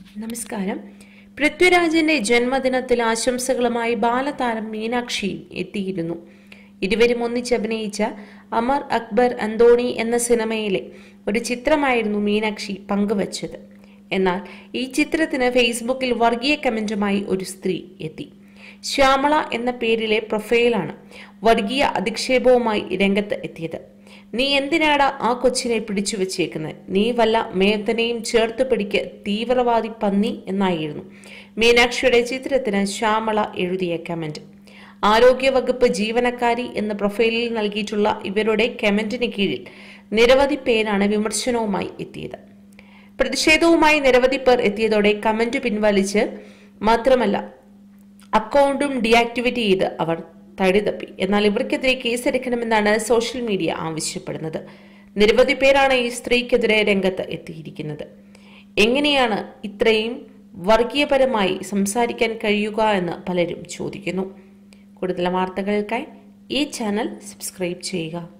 നമസ്കാരം പൃഥ്വിരാജിന്റെ ജന്മദിനത്തിൽ ആശംസകളുമായി ബാലതാരം മീനാക്ഷി എത്തിയിരുന്നു ഇരുവരും ഒന്നിച്ച് അഭിനയിച്ച അമർ അക്ബർ അന്തോണി എന്ന സിനിമയിലെ ഒരു ചിത്രമായിരുന്നു മീനാക്ഷി പങ്കുവച്ചത് എന്നാൽ ഈ ചിത്രത്തിന് ഫേസ്ബുക്കിൽ വർഗീയ കമന്റുമായി ഒരു സ്ത്രീ എത്തി ശ്യാമള എന്ന പേരിലെ പ്രൊഫൈലാണ് വർഗീയ അധിക്ഷേപവുമായി രംഗത്ത് എത്തിയത് നീ എന്തിനാടാ ആ കൊച്ചിനെ പിടിച്ചു വെച്ചേക്കുന്നത് നീ വല്ല മേത്തനെയും ചേർത്ത് പിടിക്ക് തീവ്രവാദി പന്നി എന്നായിരുന്നു മീനാക്ഷിയുടെ ചിത്രത്തിന് ശ്യാമള എഴുതിയ കമന്റ് ആരോഗ്യവകുപ്പ് ജീവനക്കാരി എന്ന പ്രൊഫൈലിൽ നൽകിയിട്ടുള്ള ഇവരുടെ കമന്റിന് കീഴിൽ നിരവധി പേരാണ് വിമർശനവുമായി എത്തിയത് പ്രതിഷേധവുമായി നിരവധി പേർ എത്തിയതോടെ കമന്റ് പിൻവലിച്ച് മാത്രമല്ല അക്കൗണ്ടും ഡീആക്ടിവേറ്റ് ചെയ്ത് അവർ തടിതപ്പി എന്നാൽ ഇവർക്കെതിരെ കേസെടുക്കണമെന്നാണ് സോഷ്യൽ മീഡിയ ആവശ്യപ്പെടുന്നത് നിരവധി പേരാണ് ഈ സ്ത്രീക്കെതിരെ രംഗത്ത് എത്തിയിരിക്കുന്നത് എങ്ങനെയാണ് ഇത്രയും വർഗീയപരമായി സംസാരിക്കാൻ കഴിയുക എന്ന് പലരും ചോദിക്കുന്നു കൂടുതൽ വാർത്തകൾക്കായി ഈ ചാനൽ സബ്സ്ക്രൈബ് ചെയ്യുക